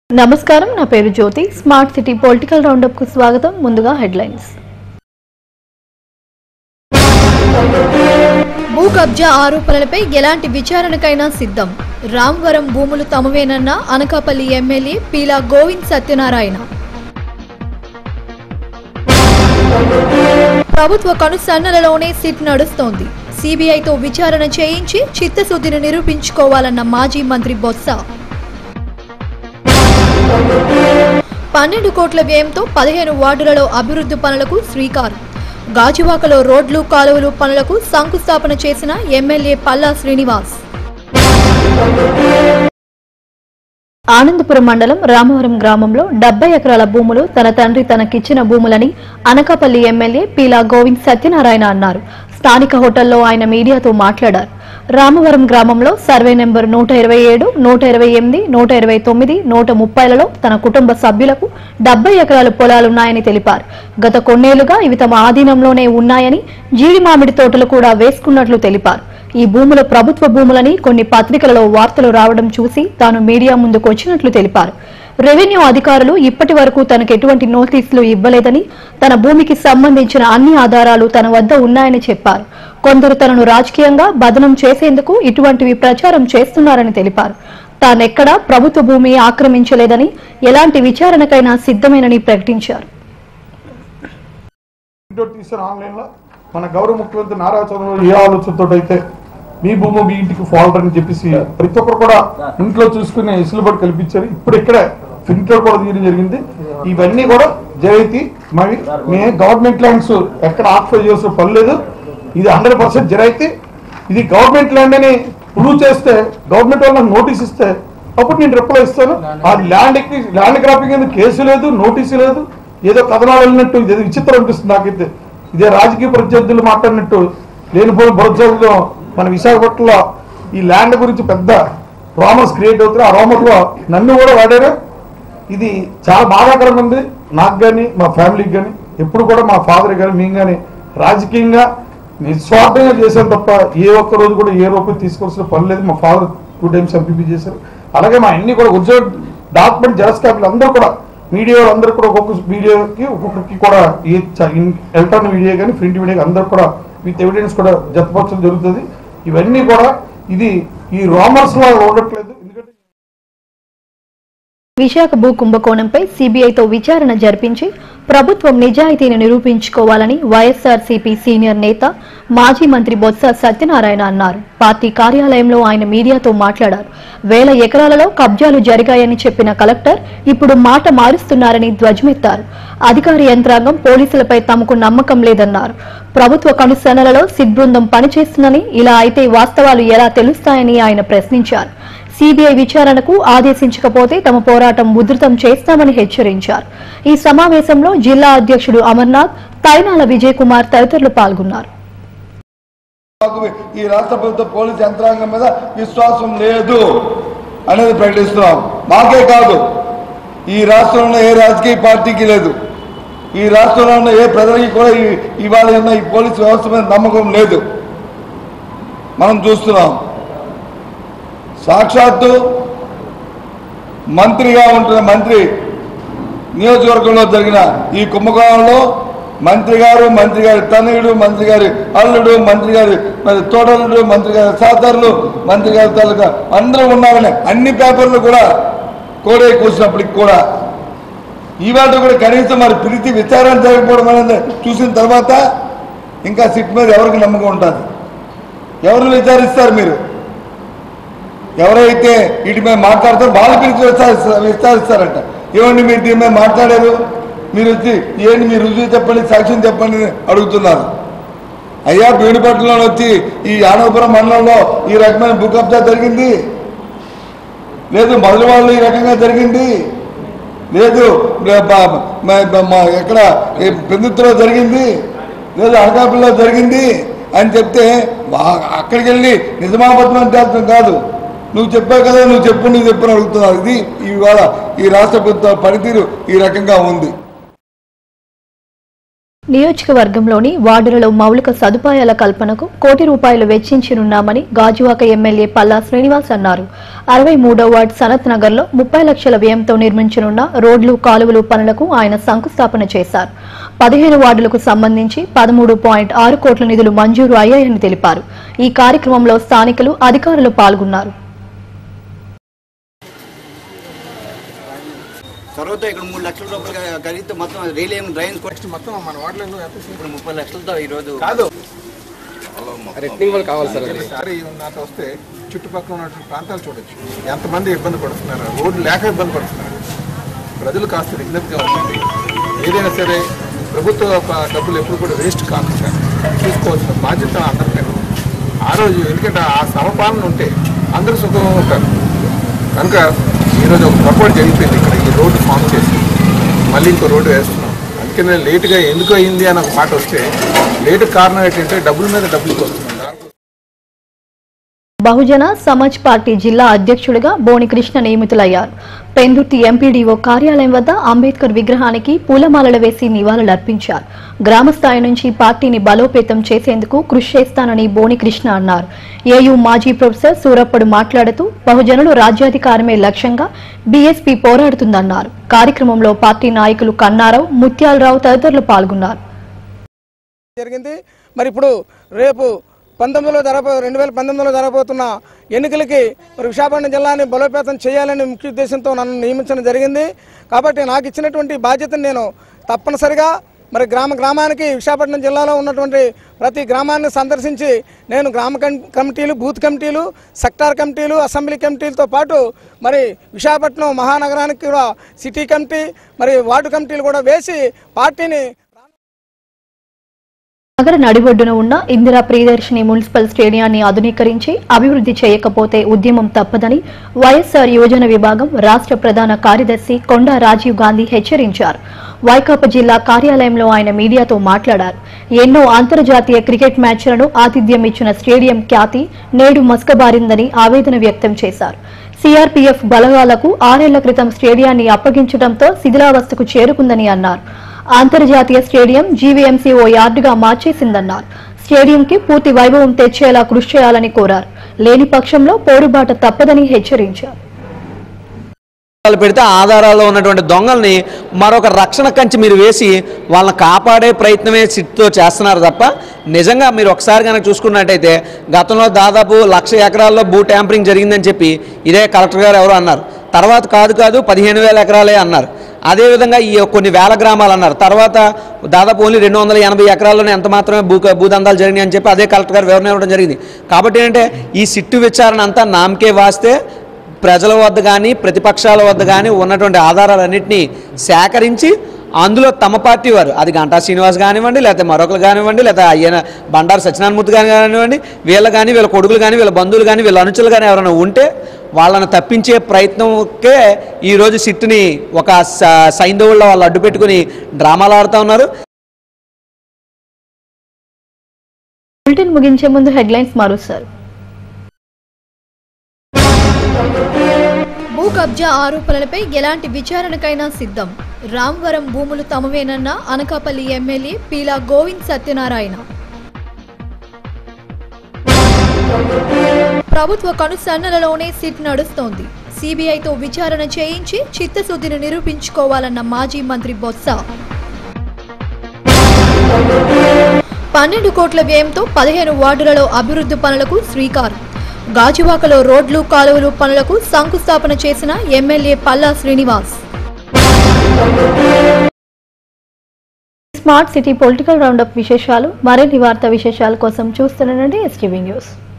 నమస్కారం నా పేరు Jyothi smart city political roundup కు స్వాగతం ముందుగా హెడ్లైన్స్ భూ కబ్జా ఆరోపణలపై ఎలాంటి విచారణకైనా సిద్ధం రామవరం భూములు తమవేనన్న అనకాపల్లి ఎమ్మెల్యే పీలా గోవింద్ సత్యనారాయణ ప్రభుత్వ కనుసన్నలలోనే సిట్ నడుస్తోంది సిబిఐతో విచారణ చేయించి చిత్తశుద్ధిని నిరూపించుకోవాలన్న మాజీ మంత్రి బొత్స పన్నెండు కోట్ల వ్యయంతో పదిహేను వార్డులలో అభివృద్ధి పనులకు శ్రీకారం గాజువాకలో రోడ్లు కాలువలు పనులకు శంకుస్థాపన చేసిన ఎమ్మెల్యే పల్లా శ్రీనివాస్ ఆనందపురం మండలం రామవరం గ్రామంలో డెబ్బై ఎకరాల భూములు తన తండ్రి తనకిచ్చిన భూములని అనకాపల్లి ఎమ్మెల్యే పీలా గోవింద్ సత్యనారాయణ అన్నారు స్థానిక హోటల్లో ఆయన మీడియాతో మాట్లాడారు రామవరం గ్రామంలో సర్వే నెంబర్ నూట ఇరవై ఏడు నూట ఇరవై ఎనిమిది నూట ఇరవై తొమ్మిది నూట ముప్పైలలో తన కుటుంబ సభ్యులకు డెబ్బై ఎకరాల పొలాలున్నాయని తెలిపారు గత కొన్నేళ్లుగా ఇవి తమ ఆధీనంలోనే ఉన్నాయని జీడి మామిడి తోటలు కూడా వేసుకున్నట్లు తెలిపారు ఈ భూములు ప్రభుత్వ భూములని కొన్ని పత్రికలలో వార్తలు రావడం చూసి తాను మీడియా ముందుకు వచ్చినట్లు తెలిపారు రెవెన్యూ అధికారులు ఇప్పటి వరకు తనకు ఎటువంటి నోటీసులు ఇవ్వలేదని తన భూమికి సంబంధించిన అన్ని ఆధారాలు తన వద్ద ఉన్నాయని చెప్పారు కొందరు తనను రాజకీయంగా బదనం చేసేందుకు ఇటువంటివి ప్రచారం చేస్తున్నారని తెలిపారు తానెక్కడా ప్రభుత్వ భూమి ఆక్రమించలేదని ఎలాంటి విచారణకైనా సిద్ధమేనని ప్రకటించారు ప్రింట్అవుట్ తీసాను ఆన్లైన్లో మన గౌరవ ముఖ్యమంత్రి నారా చంద్రబాబు ఏ ఆలోచనతో అయితే మీ భూమి మీ ఇంటికి ఫాల్ట్ అని చెప్పేసి ప్రతి ఒక్కరు కూడా ఇంట్లో చూసుకునే ఇసులుబడి కల్పించారు ఇప్పుడు ఇక్కడే ప్రింట్అవుట్ కూడా తీయడం జరిగింది ఇవన్నీ కూడా జరైతి మరి మే గవర్నమెంట్ ల్యాండ్స్ ఎక్కడ ఆక్యుపై చేసిన పని లేదు ఇది హండ్రెడ్ పర్సెంట్ జరైతి ఇది గవర్నమెంట్ ల్యాండ్ అని ప్రూవ్ చేస్తే గవర్నమెంట్ వాళ్ళకి నోటీస్ ఇస్తే అప్పుడు నేను రిప్లై ఇస్తాను ఆ ల్యాండ్ ల్యాండ్ క్రాపింగ్ ఎందుకు కేసు లేదు నోటీసు లేదు ఏదో కథనాలు వెళ్ళినట్టు ఇదేదో విచిత్రం అనిపిస్తుంది నాకైతే ఇదే రాజకీయ ప్రత్యర్థులు మాట్లాడినట్టు లేనిపోయిన బురజాబులో మన విశాఖపట్నంలో ఈ ల్యాండ్ గురించి పెద్ద రోమర్స్ క్రియేట్ అవుతారు ఆ రోమర్లో నన్ను కూడా వాడారు ఇది చాలా బాధాకరంగా ఉంది నాకు కానీ మా ఫ్యామిలీకి కానీ ఎప్పుడు కూడా మా ఫాదర్ కానీ మేము కానీ రాజకీయంగా నిస్వార్థంగా చేశాం తప్ప ఏ ఒక్క రోజు కూడా ఏ రూపాయి తీసుకోవాల్సిన పని లేదు మా ఫాదర్ టూ టైమ్స్ ఎంపీపీ చేశారు అలాగే మా అన్ని కూడా ఉద్యోగ డాక్యుమెంట్ జెరాక్స్ కాపీలు అందరూ కూడా మీడియా అందరూ కూడా ఒక్కొక్క మీడియాకి ఒక్కొక్కరికి కూడా ఏ ఎలక్ట్రానిక్ మీడియా కానీ ప్రింట్ మీడియా అందరూ కూడా విత్ ఎవిడెన్స్ కూడా జతపరచడం జరుగుతుంది ఇవన్నీ కూడా ఇది ఈ రోమర్స్ లా ఉండట్లేదు ఎందుకంటే విశాఖ భూ కుంభకోణంపై సీబీఐతో విచారణ జరిపించి ప్రభుత్వం నిజాయితీని నిరూపించుకోవాలని వైఎస్ఆర్సీపీ సీనియర్ నేత మాజీ మంత్రి బొత్స సత్యనారాయణ అన్నారు పార్టీ కార్యాలయంలో ఆయన మీడియాతో మాట్లాడారు వేల ఎకరాలలో కబ్జాలు జరిగాయని చెప్పిన కలెక్టర్ ఇప్పుడు మాట మారుస్తున్నారని ధ్వజమెత్తారు అధికార యంత్రాంగం పోలీసులపై తమకు నమ్మకం లేదన్నారు ప్రభుత్వ కనుసన్నలలో సిట్ బృందం పనిచేస్తుందని ఇలా అయితే వాస్తవాలు ఎలా తెలుస్తాయని ఆయన ప్రశ్నించారు సిబిఐ విచారణకు ఆదేశించకపోతే తమ పోరాటం ఉధృతం చేస్తామని హెచ్చరించారు ఈ సమావేశంలో జిల్లా అధ్యక్షుడు అమర్నాథ్ తైనాల విజయ్ కుమార్ తదితరులు పాల్గొన్నారు మాకు ఈ రాష్ట్ర ప్రభుత్వ పోలీస్ యంత్రాంగం మీద విశ్వాసం లేదు అనేది ప్రకటిస్తున్నాం మాకే కాదు ఈ రాష్ట్రంలో ఏ రాజకీయ పార్టీకి లేదు ఈ రాష్ట్రంలో ఉన్న ఏ ప్రజలకి కూడా ఈ ఇవాళ ఉన్న ఈ పోలీస్ వ్యవస్థ మీద నమ్మకం లేదు మనం చూస్తున్నాం సాక్షాత్తు మంత్రిగా ఉంటున్న మంత్రి నియోజకవర్గంలో జరిగిన ఈ కుంభకోణంలో మంత్రి గారు మంత్రి గారి తనయుడు మంత్రి గారి అల్లుడు మంత్రి గారి మరి తోటలుడు మంత్రి గారి సహచరులు మంత్రి గారి తాలూకా అందరూ ఉన్నారని అన్ని పేపర్లు కూడా కోడే కూర్చున్నప్పటికి కూడా ఇవాళ కూడా కనీసం మరి ప్రీతి విచారణ జరగకపోవడం అనేది చూసిన తర్వాత ఇంకా సిట్ మీద ఎవరికి నమ్మకం ఉంటుంది ఎవరిని విచారిస్తారు మీరు ఎవరైతే వీటి మీద మాట్లాడతారో వాళ్ళు పిలిచి విచారిస్తారు విచారిస్తారంట ఏమండి మీరు దీని మీద మాట్లాడారు మీరు వచ్చి ఏంటి మీ రుజువు చెప్పండి సాక్ష్యం చెప్పండి అని అడుగుతున్నారు అయ్యా బీడుపట్నంలో వచ్చి ఈ యానవపురం మండలంలో ఈ రకమైన భూ కబ్జా జరిగింది లేదు మొదటి వాళ్ళు ఈ రకంగా జరిగింది లేదు బ- బ- మ- బ- మ- ఎక్కడ ఈ పెందుతులో జరిగింది లేదు అనకాపల్లిలో జరిగింది అని చెప్తే వా- అక్కడికి వెళ్ళి నిజమాబద్ధం అంటే అర్థం కాదు నువ్వు చెప్పావు కదా నువ్వు చెప్పు నువ్వు చెప్పు అని అడుగుతున్నారు ఇది ఇవాళ ఈ రాష్ట్ర ప్రభుత్వ పనితీరు ఈ రకంగా ఉంది నియోజకవర్గంలోని వార్డులలో మౌలిక సదుపాయాల కల్పనకు కోటి రూపాయలు వెచ్చించనున్నామని గాజువాక ఎమ్మెల్యే పల్లా శ్రీనివాస్ అన్నారు అరవై మూడో వార్డు సనత్ నగర్లో ముప్పై లక్షల వ్యయంతో నిర్మించనున్న రోడ్లు కాలువలు పనులకు ఆయన శంకుస్థాపన చేశారు పదిహేను వార్డులకు సంబంధించి పదమూడు పాయింట్ ఆరు కోట్ల నిధులు మంజూరు అయ్యాయని తెలిపారు ఈ కార్యక్రమంలో స్థానికులు అధికారులు పాల్గొన్నారు తర్వాత ఇక్కడ మూడు లక్షల రూపాయలు కలిగితే మొత్తం రైలేం డ్రైన్ నెక్స్ట్ మొత్తం మన వార్డులో ఎంత ఇప్పుడు ముప్పై లక్షలతో ఈరోజు కాదు రెక్టింగ్ కావాలి సార్ అది ఒకసారి నాతో వస్తే చుట్టుపక్కల ఉన్నటువంటి ప్రాంతాలు చూడొచ్చు ఎంతమంది ఇబ్బంది పడుతున్నారు రోడ్లు లేక ఇబ్బంది పడుతున్నారు ప్రజలు కాస్త విజ్ఞప్తిగా ఉంటుంది ఏదైనా సరే ప్రభుత్వ ప- డబ్బులు ఎప్పుడు కూడా వేస్ట్ కాకుండా చూసుకోవాల్సిన బాధ్యత అందరిపైన ఉంది. ఆ రోజు ఎందుకంటే ఆ సమపాలన ఉంటే అందరూ సుఖంగా ఉంటారు కనుక ఈరోజు ఒక పొరపాటు జరిగిపోయింది ఇక్కడ ఈ రోడ్డు ఫామ్ చేసి మళ్ళీ ఇంకో రోడ్డు వేస్తున్నాం అందుకనే లేటుగా ఎందుకు అయింది అని ఒక మాట వస్తే లేటు కారణం ఏంటంటే డబ్బుల మీద డబ్బులకి వస్తున్నాం దానికోసం బహుజన సమాజ్ పార్టీ జిల్లా అధ్యక్షుడిగా బోని కృష్ణ నియమితులయ్యారు పెందుర్తి ఎంపీడీఓ కార్యాలయం వద్ద అంబేద్కర్ విగ్రహానికి పూలమాలలు వేసి నివాళులర్పించారు గ్రామ స్థాయి నుంచి పార్టీని బలోపేతం చేసేందుకు కృషి చేస్తానని బోని కృష్ణ అన్నారు ఏయూ మాజీ ప్రొఫెసర్ సూరప్పడు మాట్లాడుతూ బహుజనులు రాజ్యాధికారమే లక్ష్యంగా బీఎస్పీ పోరాడుతుందన్నారు కార్యక్రమంలో పార్టీ నాయకులు కన్నారావు ముత్యాలరావు తదితరులు పాల్గొన్నారు జరిగింది మరి ఇప్పుడు రేపు పంతొమ్మిదిలో జరగబో రెండు వేల పంతొమ్మిదిలో జరగబోతున్న ఎన్నికలకి మరి విశాఖపట్నం జిల్లాని బలోపేతం చేయాలనే ముఖ్య ఉద్దేశంతో నన్ను నియమించడం జరిగింది కాబట్టి నాకు ఇచ్చినటువంటి బాధ్యతను నేను తప్పనిసరిగా మరి గ్రామ గ్రామానికి విశాఖపట్నం జిల్లాలో ఉన్నటువంటి ప్రతి గ్రామాన్ని సందర్శించి నేను గ్రామ కం- కమిటీలు బూత్ కమిటీలు సెక్టార్ కమిటీలు అసెంబ్లీ కమిటీలతో పాటు మరి విశాఖపట్నం మహానగరానికి కూడా సిటీ కమిటీ మరి వార్డు కమిటీలు కూడా వేసి పార్టీని నగర నడిబొడ్డున ఉన్న ఇందిరా ప్రియదర్శిని మున్సిపల్ స్టేడియాన్ని ఆధునీకరించి అభివృద్ధి చేయకపోతే ఉద్యమం తప్పదని వైఎస్ఆర్ యువజన విభాగం రాష్ట్ర ప్రధాన కార్యదర్శి కొండా రాజీవ్ గాంధీ హెచ్చరించారు వైకాపా జిల్లా కార్యాలయంలో ఆయన మీడియాతో మాట్లాడారు ఎన్నో అంతర్జాతీయ క్రికెట్ మ్యాచ్లను ఆతిథ్యం ఇచ్చిన స్టేడియం ఖ్యాతి నేడు మస్కబారిందని ఆవేదన వ్యక్తం చేశారు సీఆర్పీఎఫ్ బలగాలకు ఆరేళ్ల క్రితం స్టేడియాన్ని అప్పగించడంతో శిథిలావస్థకు చేరుకుందని అన్నారు అంతర్జాతీయ స్టేడియం జీవీఎంసీ ఓ యార్డుగా మార్చేసిందన్నారు స్టేడియంకి పూర్తి వైభవం తెచ్చేలా కృషి చేయాలని కోరారు లేని పక్షంలో పోరుబాట తప్పదని హెచ్చరించారు ఆధారాలు పెడితే ఆధారాల్లో ఉన్నటువంటి దొంగల్ని మరొక రక్షణ కంచి మీరు వేసి వాళ్ళని కాపాడే ప్రయత్నమే సిట్తో చేస్తున్నారు తప్ప నిజంగా మీరు ఒకసారి కనుక చూసుకున్నట్టయితే గతంలో దాదాపు లక్ష ఎకరాల్లో భూ ట్యాంపరింగ్ జరిగిందని చెప్పి ఇదే కలెక్టర్ గారు ఎవరో అన్నారు తర్వాత కాదు కాదు పదిహేను వేల ఎకరాలే అన్నారు అదేవిధంగా ఈ కొన్ని వేల గ్రామాలు అన్నారు తర్వాత దాదాపు ఓన్లీ రెండు వందల ఎనభై ఎకరాల్లోనే ఎంత మాత్రమే భూ భూదందాలు జరిగినాయి అని చెప్పి అదే కలెక్టర్ గారు వివరణ ఇవ్వడం జరిగింది కాబట్టి ఏంటంటే ఈ సిట్టు విచారణ అంతా నామకే వాస్తే ప్రజల వద్ద కానీ ప్రతిపక్షాల వద్ద కానీ ఉన్నటువంటి ఆధారాలన్నింటినీ సేకరించి అందులో తమ పార్టీ వారు అది గంటా శ్రీనివాస్ కానివ్వండి లేకపోతే మరొకరు కానివ్వండి లేకపోతే అయ్యన బండారు సత్యనారాయణమూర్తి గాని కానివ్వండి వీళ్ళు కానీ వీళ్ళ కొడుకులు కానీ వీళ్ళ బంధువులు కానీ వీళ్ళ అనుచులు కానీ ఎవరైనా ఉంటే వాళ్ళని తప్పించే ప్రయత్నంకే ఈరోజు సిట్టుని ఒక స- సైంధవుల్లో వాళ్ళు అడ్డు పెట్టుకుని డ్రామాలు ఆడుతూ ఉన్నారు బులెటిన్ ముగించే ముందు హెడ్లైన్స్ మారుస్తారు భూ కబ్జా ఆరోపణలపై ఎలాంటి విచారణకైనా సిద్ధం రామవరం భూములు తమవేనన్న అనకాపల్లి ఎమ్మెల్యే పీలా గోవింద్ సత్యనారాయణ ప్రభుత్వ కనుసన్నలలోనే సిట్ నడుస్తోంది సిబిఐతో విచారణ చేయించి చిత్తశుద్ధిని నిరూపించుకోవాలన్న మాజీ మంత్రి బొత్స పన్నెండు కోట్ల వ్యయంతో పదిహేను వార్డులలో అభివృద్ధి పనులకు శ్రీకారం గాజువాకలో రోడ్లు కాలువలు పనులకు శంకుస్థాపన చేసిన MLA Palla Srinivas smart city political roundup విశేషాలు మరిన్ని వార్తా విశేషాల కోసం చూస్తుండండి ఎస్టీవీ న్యూస్